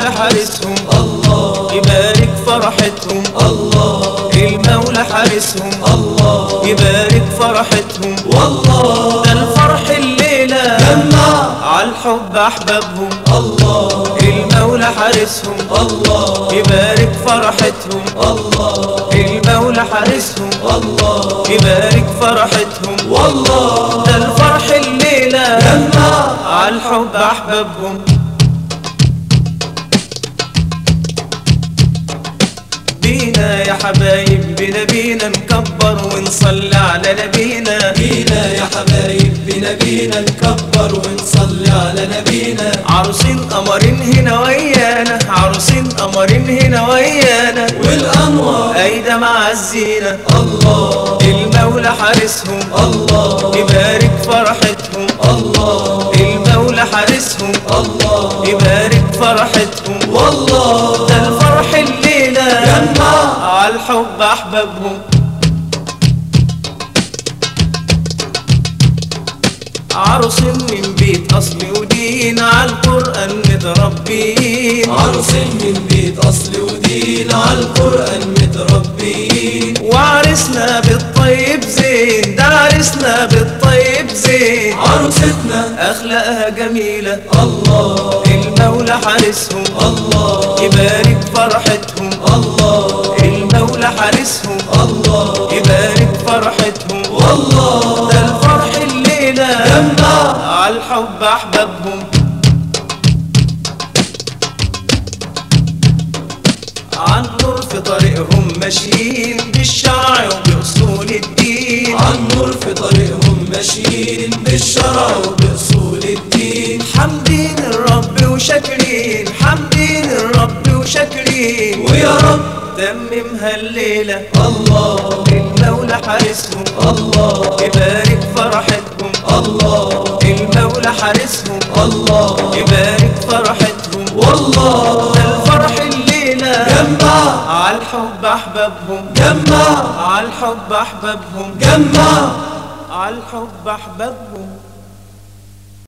المولى حارسهم الله يبارك فرحتهم الله المولى حارسهم الله يبارك فرحتهم والله ده الفرح الليلة جمع عالحب أحبابهم الله المولى حارسهم الله يبارك فرحتهم الله المولى حارسهم الله يبارك فرحتهم والله ده الفرح الليلة جمع عالحب أحبابهم بينا يا حبايب بينا بينا نكبر ونصلي على نبينا بينا يا حبايب بنبينا نكبر ونصلي على نبينا عروسين قمرين هنا ويانا عروسين قمرين هنا ويانا والأنوار أيدا مع الزينة الله المولى حارسهم الله يبارك فرحتهم الله المولى حارسهم الله يبارك فرحتهم والله ده الفرح الليلة جمع عالحب أحبابهم عروس من بيت أصل ودين عالقرآن متربين عروس من بيت أصل ودين على القرآن متربيين وعرسنا بالطيب زين ده عرسنا بالطيب زين عروستنا أخلاقها جميلة الله المولى حارسهم الله يبارك فرحتهم الله المولى حارسهم الله يبارك فرحتهم والله ده الفرح الليلة جمع عالحب أحبابهم عن نور في طريقهم ماشيين بالشرع وبأصول الدين عن نور في طريقهم ماشيين بالشرع وبأصول الدين حمدين الرب وشاكرين حمدين الرب وشاكرين ويا رب تممها الليلة الله المولى حارسهم الله يبارك فرحتهم الله المولى حارسهم الله يبارك فرحتهم والله ده الفرح الليلة جمع عالحب أحبابهم جمع عالحب أحبابهم جمع عالحب أحبابهم